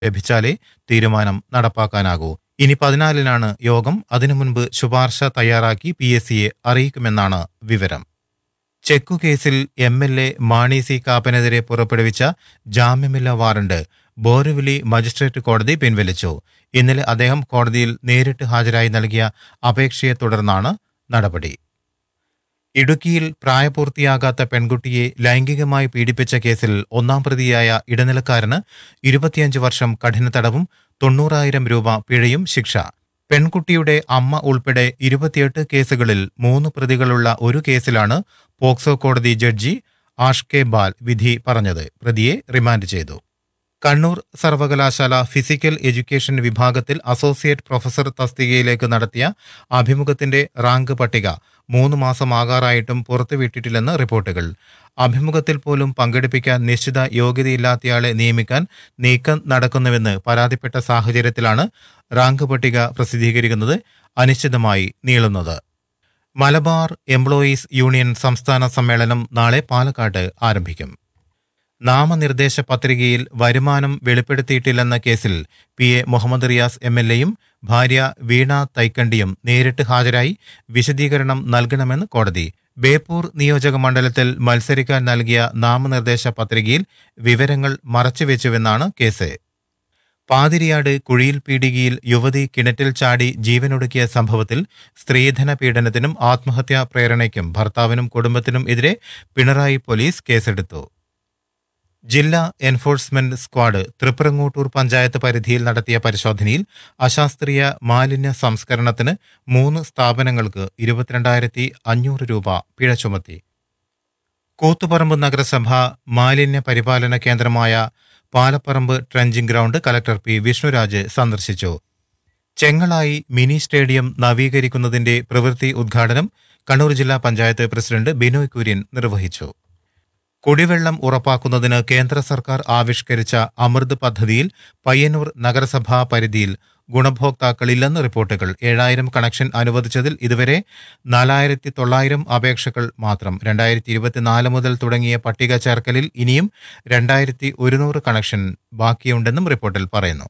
ലഭിച്ചാലേ തീരുമാനം നടപ്പാക്കാനാകൂ ഇനി പതിനാലിനാണ് യോഗം അതിനു മുൻപ് ശുപാർശ തയ്യാറാക്കി പി എസ് സിയെ അറിയിക്കുമെന്നാണ് വിവരം ചെക്കു കേസിൽ M L A Mani C കാപ്പനെതിരെ പുറപ്പെടുവിച്ച ജാമ്യമില്ലാ വാറണ്ട് ബോറിവിലി മജിസ്ട്രേറ്റ് കോടതി പിൻവലിച്ചു ഇന്നലെ അദ്ദേഹം കോടതിയിൽ നേരിട്ട് ഹാജരായി നൽകിയ അപേക്ഷയെ തുടർന്നാണ് നടപടി ഇടുക്കിയിൽ പ്രായപൂർത്തിയാകാത്ത പെൺകുട്ടിയെ ലൈംഗികമായി പീഡിപ്പിച്ച കേസിൽ ഒന്നാം പ്രതിയായ ഇടനിലക്കാരന് ഇരുപത്തിയഞ്ച് വർഷം കഠിന തടവും തൊണ്ണൂറായിരം രൂപ പിഴയും ശിക്ഷ പെൺകുട്ടിയുടെ അമ്മ ഉൾപ്പെടെ ഇരുപത്തിയെട്ട് കേസുകളിൽ മൂന്ന് പ്രതികളുള്ള ഒരു കേസിലാണ് പോക്സോ കോടതി ജഡ്ജി ആഷ് കെ ബാൽ വിധി പറഞ്ഞത് പ്രതിയെ റിമാൻഡ് ചെയ്തു കണ്ണൂർ സർവകലാശാല ഫിസിക്കൽ എഡ്യൂക്കേഷൻ വിഭാഗത്തിൽ അസോസിയേറ്റ് പ്രൊഫസർ തസ്തികയിലേക്ക് നടത്തിയ അഭിമുഖത്തിന്റെ റാങ്ക് പട്ടിക മൂന്ന് മാസമാകാറായിട്ടും പുറത്തുവിട്ടിട്ടില്ലെന്ന് റിപ്പോർട്ടുകൾ അഭിമുഖത്തിൽ പോലും പങ്കെടുപ്പിക്കാൻ നിശ്ചിത യോഗ്യതയില്ലാത്തയാളെ നിയമിക്കാൻ നീക്കം നടക്കുന്നുവെന്ന് പരാതിപ്പെട്ട സാഹചര്യത്തിലാണ് റാങ്ക് പട്ടിക പ്രസിദ്ധീകരിക്കുന്നത് അനിശ്ചിതമായി നീളുന്നത് മലബാർ എംപ്ലോയീസ് യൂണിയൻ സംസ്ഥാന സമ്മേളനം നാളെ പാലക്കാട് ആരംഭിക്കും നാമനിർദ്ദേശ പത്രികയിൽ വരുമാനം വെളിപ്പെടുത്തിയിട്ടില്ലെന്ന കേസിൽ P A Muhammad Riyas M L എയും ഭാര്യ വീണ തൈക്കണ്ടിയും നേരിട്ട് ഹാജരായി വിശദീകരണം നൽകണമെന്ന് കോടതി ബേപ്പൂർ നിയോജക മണ്ഡലത്തിൽ മത്സരിക്കാൻ നൽകിയ നാമനിർദ്ദേശ പത്രികയിൽ വിവരങ്ങൾ മറച്ചുവെച്ചുവെന്നാണ് കേസ് പാതിരിയാട് കുഴിയിൽ പീടികയിൽ യുവതി കിണറ്റിൽ ചാടി ജീവനൊടുക്കിയ സംഭവത്തിൽ സ്ത്രീധന പീഡനത്തിനും ആത്മഹത്യാ പ്രേരണയ്ക്കും ഭർത്താവിനും കുടുംബത്തിനും എതിരെ പിണറായി പോലീസ് കേസെടുത്തു ജില്ലാ എൻഫോഴ്സ്മെന്റ് സ്ക്വാഡ് തൃപ്രങ്ങോട്ടൂർ പഞ്ചായത്ത് പരിധിയിൽ നടത്തിയ പരിശോധനയിൽ അശാസ്ത്രീയ മാലിന്യ സംസ്കരണത്തിന് മൂന്ന് സ്ഥാപനങ്ങൾക്ക് ഇരുപത്തിരണ്ടായിരത്തി അഞ്ഞൂറ് രൂപ പിഴ ചുമത്തി കൂത്തുപറമ്പ് നഗരസഭ മാലിന്യ പരിപാലന കേന്ദ്രമായ Palapparamba trenching ground collector P Vishnuraj സന്ദർശിച്ചു ചെങ്ങളായി മിനി സ്റ്റേഡിയം നവീകരിക്കുന്നതിന്റെ പ്രവൃത്തി ഉദ്ഘാടനം കണ്ണൂർ ജില്ലാ പഞ്ചായത്ത് പ്രസിഡന്റ് ബിനോയ് കുര്യൻ നിർവഹിച്ചു കുടിവെള്ളം ഉറപ്പാക്കുന്നതിന് കേന്ദ്ര സർക്കാർ ആവിഷ്കരിച്ച അമൃത് പദ്ധതിയിൽ പയ്യന്നൂർ നഗരസഭാ പരിധിയിൽ ഗുണഭോക്താക്കളില്ലെന്ന് റിപ്പോർട്ടുകൾ ഏഴായിരം കണക്ഷൻ അനുവദിച്ചതിൽ ഇതുവരെ നാലായിരത്തി തൊള്ളായിരം അപേക്ഷകൾ മാത്രം രണ്ടായിരത്തി ഇരുപത്തിനാല് മുതൽ തുടങ്ങിയ പട്ടിക ചേർക്കലിൽ ഇനിയും രണ്ടായിരത്തി ഒരുന്നൂറ് കണക്ഷൻ ബാക്കിയുണ്ടെന്നും റിപ്പോർട്ടിൽ പറയുന്നു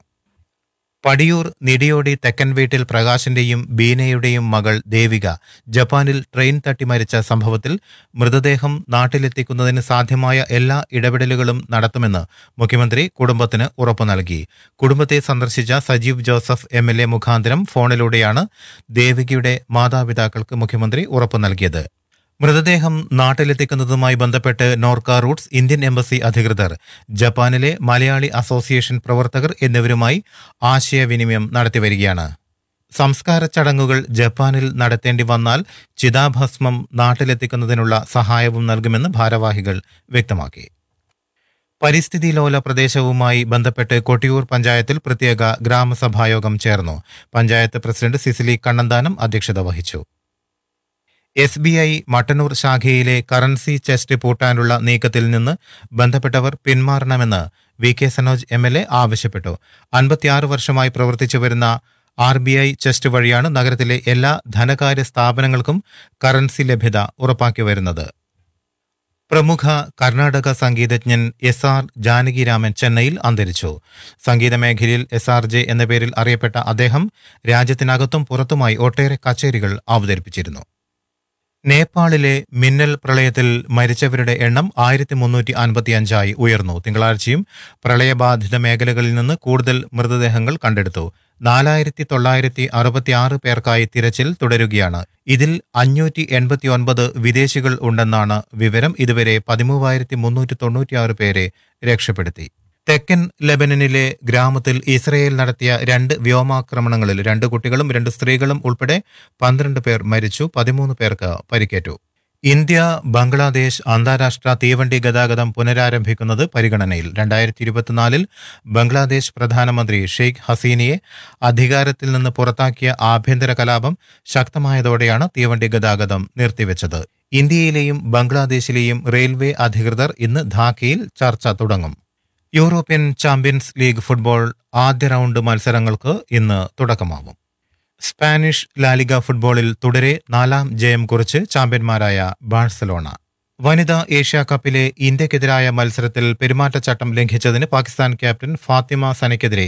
പടിയൂർ നിടിയോടി തെക്കൻ വീട്ടിൽ പ്രകാശിന്റെയും ബീനയുടെയും മകൾ ദേവിക ജപ്പാനിൽ ട്രെയിൻ തട്ടി മരിച്ച സംഭവത്തിൽ മൃതദേഹം നാട്ടിലെത്തിക്കുന്നതിന് സാധ്യമായ എല്ലാ ഇടപെടലുകളും നടത്തുമെന്ന് മുഖ്യമന്ത്രി കുടുംബത്തിന് ഉറപ്പു നൽകി കുടുംബത്തെ സന്ദർശിച്ച Sajeev Joseph M L A മുഖാന്തരം ഫോണിലൂടെയാണ് ദേവികയുടെ മാതാപിതാക്കൾക്ക് മുഖ്യമന്ത്രി ഉറപ്പു നൽകിയത് മൃതദേഹം നാട്ടിലെത്തിക്കുന്നതുമായി ബന്ധപ്പെട്ട് നോർക്ക റൂട്ട്സ് ഇന്ത്യൻ എംബസി അധികൃതർ ജപ്പാനിലെ മലയാളി അസോസിയേഷൻ പ്രവർത്തകർ എന്നിവരുമായി ആശയവിനിമയം നടത്തിവരികയാണ് സംസ്കാര ചടങ്ങുകൾ ജപ്പാനിൽ നടത്തേണ്ടി വന്നാൽ ചിതാഭസ്മം നാട്ടിലെത്തിക്കുന്നതിനുള്ള സഹായവും നൽകുമെന്ന് ഭാരവാഹികൾ വ്യക്തമാക്കി പരിസ്ഥിതി ലോല പ്രദേശവുമായി ബന്ധപ്പെട്ട് കൊട്ടിയൂർ പഞ്ചായത്തിൽ പ്രത്യേക ഗ്രാമസഭായോഗം ചേർന്നു പഞ്ചായത്ത് പ്രസിഡന്റ് സിസിലി കണ്ണന്താനം അധ്യക്ഷത വഹിച്ചു എസ് ബി ഐ മട്ടന്നൂർ ശാഖയിലെ കറൻസി ചെസ്റ്റ് പൂട്ടാനുള്ള നീക്കത്തിൽ നിന്ന് ബന്ധപ്പെട്ടവർ പിന്മാറണമെന്ന് V K Sanoj M L A ആവശ്യപ്പെട്ടു അൻപത്തിയാറ് വർഷമായി പ്രവർത്തിച്ചു വരുന്ന ആർ ബി ഐ ചെസ്റ്റ് വഴിയാണ് നഗരത്തിലെ എല്ലാ ധനകാര്യ സ്ഥാപനങ്ങൾക്കും കറൻസി ലഭ്യത ഉറപ്പാക്കി വരുന്നത് പ്രമുഖ കർണാടക സംഗീതജ്ഞൻ എസ് ആർ ജാനകിരാമൻ ചെന്നൈയിൽ അന്തരിച്ചു സംഗീത മേഖലയിൽ എസ് ആർ ജെ എന്ന പേരിൽ അറിയപ്പെട്ട അദ്ദേഹം രാജ്യത്തിനകത്തും പുറത്തുമായി ഒട്ടേറെ കച്ചേരികൾ അവതരിപ്പിച്ചിരുന്നു നേപ്പാളിലെ മിന്നൽ പ്രളയത്തിൽ മരിച്ചവരുടെ എണ്ണം ആയിരത്തി മുന്നൂറ്റി അൻപത്തിയഞ്ചായി ഉയർന്നു തിങ്കളാഴ്ചയും പ്രളയബാധിത മേഖലകളിൽ നിന്ന് കൂടുതൽ മൃതദേഹങ്ങൾ കണ്ടെടുത്തു നാലായിരത്തി തൊള്ളായിരത്തി അറുപത്തിയാറ് പേർക്കായി തിരച്ചിൽ തുടരുകയാണ് ഇതിൽ അഞ്ഞൂറ്റി എൺപത്തി ഒൻപത് വിദേശികൾ ഉണ്ടെന്നാണ് വിവരം ഇതുവരെ പതിമൂവായിരത്തി മുന്നൂറ്റി തൊണ്ണൂറ്റിയാറ് പേരെ രക്ഷപ്പെടുത്തി തെക്കൻ ലെബനനിലെ ഗ്രാമത്തിൽ ഇസ്രയേൽ നടത്തിയ രണ്ട് വ്യോമാക്രമണങ്ങളിൽ രണ്ട് കുട്ടികളും രണ്ട് സ്ത്രീകളും ഉൾപ്പെടെ പന്ത്രണ്ട് പേർ മരിച്ചു പതിമൂന്ന് പേർക്ക് പരിക്കേറ്റു ഇന്ത്യ ബംഗ്ലാദേശ് അന്താരാഷ്ട്ര തീവണ്ടി ഗതാഗതം പുനരാരംഭിക്കുന്നത് പരിഗണനയിൽ രണ്ടായിരത്തി ഇരുപത്തിനാലിൽ ബംഗ്ലാദേശ് പ്രധാനമന്ത്രി ഷെയ്ഖ് ഹസീനയെ അധികാരത്തിൽ നിന്ന് പുറത്താക്കിയ ആഭ്യന്തര കലാപം ശക്തമായതോടെയാണ് തീവണ്ടി ഗതാഗതം നിർത്തിവെച്ചത് ഇന്ത്യയിലെയും ബംഗ്ലാദേശിലെയും റെയിൽവേ അധികൃതർ ഇന്ന് ധാക്കയിൽ ചർച്ച തുടങ്ങും യൂറോപ്യൻ ചാമ്പ്യൻസ് ലീഗ് ഫുട്ബോൾ ആദ്യ റൗണ്ട് മത്സരങ്ങൾക്ക് ഇന്ന് തുടക്കമാവും സ്പാനിഷ് ലാലിഗ ഫുട്ബോളിൽ തുടരെ നാലാം ജയം കുറിച്ച് ചാമ്പ്യന്മാരായ ബാഴ്സലോണ വനിതാ ഏഷ്യാ കപ്പിലെ ഇന്ത്യക്കെതിരായ മത്സരത്തിൽ പെരുമാറ്റച്ചട്ടം ലംഘിച്ചതിന് പാകിസ്ഥാൻ ക്യാപ്റ്റൻ ഫാത്തിമ സനയ്ക്കെതിരെ